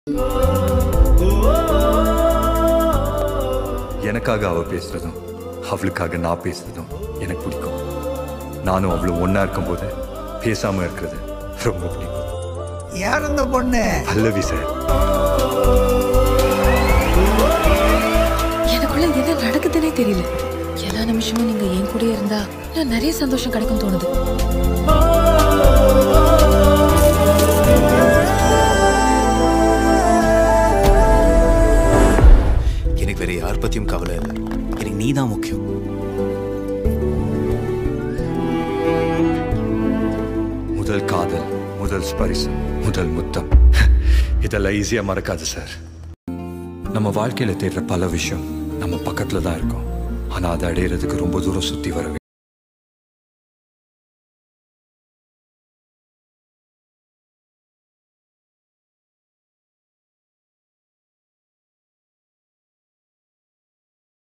எனக்காக அவ பேசுறதும் அவளுக்காக நான் பேசுறதும் எனக்கு பிடிக்கும் நானும் அவளும் ஒண்ணா இருக்கும்போது பேசாம இருக்கிறது ரொம்ப பிடிக்கும் யார் அந்த பொண்ணு பல்லவி சார் எனக்குள்ள என்ன நடக்குதுன்னே தெரியல எல்லா நிமிஷமும் நீங்க என் கூட இருந்தா நான் நிறைய சந்தோஷம் கிடைக்கும் தோணுது எனக்கு வேற யார் பத்தியும் கவலை இல்லை எனக்கு நீ தான் முக்கியம் முதல் காதல் முதல் ஸ்பரிசம் முதல் முத்தம் இதெல்லாம் ஈஸியா மறக்காது சார் நம்ம வாழ்க்கையில தேடுற பல விஷயம் நம்ம பக்கத்துல தான் இருக்கும் ஆனா அதை அடையிறதுக்கு ரொம்ப தூரம் சுத்தி வர